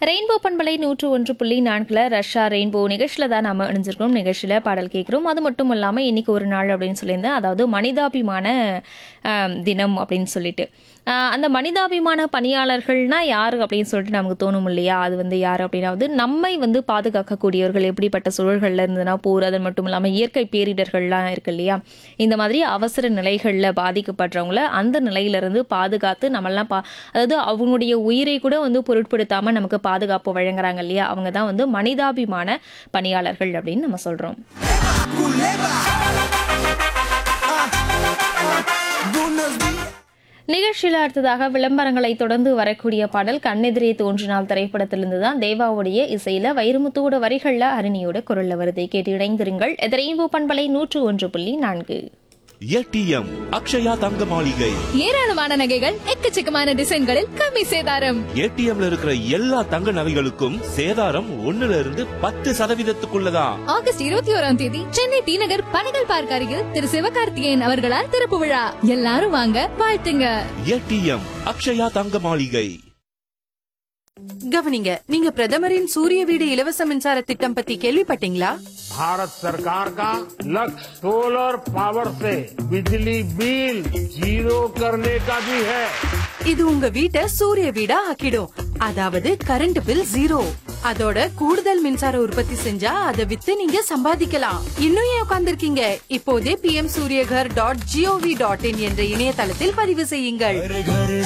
rainbow பண்பலை நூற்று ஒன்று புள்ளி நான்கில் ரஷ்யா ரெயின்போ நிகழ்ச்சியில் தான் நம்ம இணைஞ்சிருக்கோம் நிகழ்ச்சியில் பாடல் கேட்குறோம் அது மட்டும் இல்லாமல் இன்னைக்கு ஒரு நாள் அப்படின்னு சொல்லியிருந்தேன் அதாவது மனிதாபிமான ஆம், தினம் அப்படின்னு சொல்லிட்டு ஆ, அந்த மனிதாபிமான பணியாளர்கள்னா யார் அப்படின்னு சொல்லிட்டு நமக்கு தோணும் இல்லையா அது வந்து யார் அப்படின்னா வந்து நம்மை வந்து பாதுகாக்கக்கூடியவர்கள் எப்படிப்பட்ட சூழல்களில் இருந்ததுன்னா போர் அது மட்டும் இல்லாமல் இயற்கை பேரிடர்கள்லாம் இருக்கு இல்லையா இந்த மாதிரி அவசர நிலைகளில் பாதிக்கப்படுறவங்கள அந்த நிலையிலிருந்து பாதுகாத்து நம்மெல்லாம் பா அதாவது அவங்களுடைய உயிரை கூட வந்து பொருட்படுத்தாமல் நமக்கு பாதுகாப்பு வழங்குறாங்க இல்லையா அவங்க தான் வந்து மனிதாபிமான பணியாளர்கள் அப்படின்னு நம்ம சொல்கிறோம் நிகழ்ச்சியில் அடுத்ததாக விளம்பரங்களை தொடர்ந்து வரக்கூடிய பாடல் கண்ணெதிரே தோன்றினால் திரைப்படத்திலிருந்து தான் தேவாவுடைய இசையில வைரமுத்துவோட வரிகள்ல அருணியோட குரல்ல வருதை கேட்டு இணைந்திருங்கள் எதிரையும் பண்பலை நூற்று ஒன்று புள்ளி நான்கு ஏடிஎம் அக்ஷயா தங்க மாளிகை ஏராளமான நகைகள் எக்கச்சக்கமான டிசைன்களில் கம்மி சேதாரம் ஏடிஎம்ல இருக்கிற எல்லா தங்க நகைகளுக்கும் சேதாரம் ஒண்ணுல இருந்து பத்து சதவீதத்துக்குள்ளதான் ஆகஸ்ட் இருபத்தி ஓராம் தேதி சென்னை டி நகர் பனகல் பார்க் அருகில் திரு சிவகார்த்திகேயன் அவர்களால் திறப்பு விழா எல்லாரும் வாங்க வாழ்த்துங்க ஏடிஎம் அக்ஷயா தங்க மாளிகை கவனிங்க நீங்க பிரதமரின் சூரிய வீடு இலவச மின்சார திட்டம் பத்தி கேள்விப்பட்டீங்களா भारत सरकार का लक्ष्य सोलर पावर से बिजली बिल जीरो करने का भी है இது உங்க வீட்டை சூரிய வீடா ஆக்கிடும் அதாவது கரண்ட் பில் ஜீரோ அதோட கூடுதல் மின்சார உற்பத்தி செஞ்சா அத வித்து நீங்க சம்பாதிக்கலாம் இன்னும் ஏன் உட்கார்ந்திருக்கீங்க இப்போதே P M Suryaghar dot G O V dot in என்ற இணையதளத்தில் பதிவு செய்யுங்கள்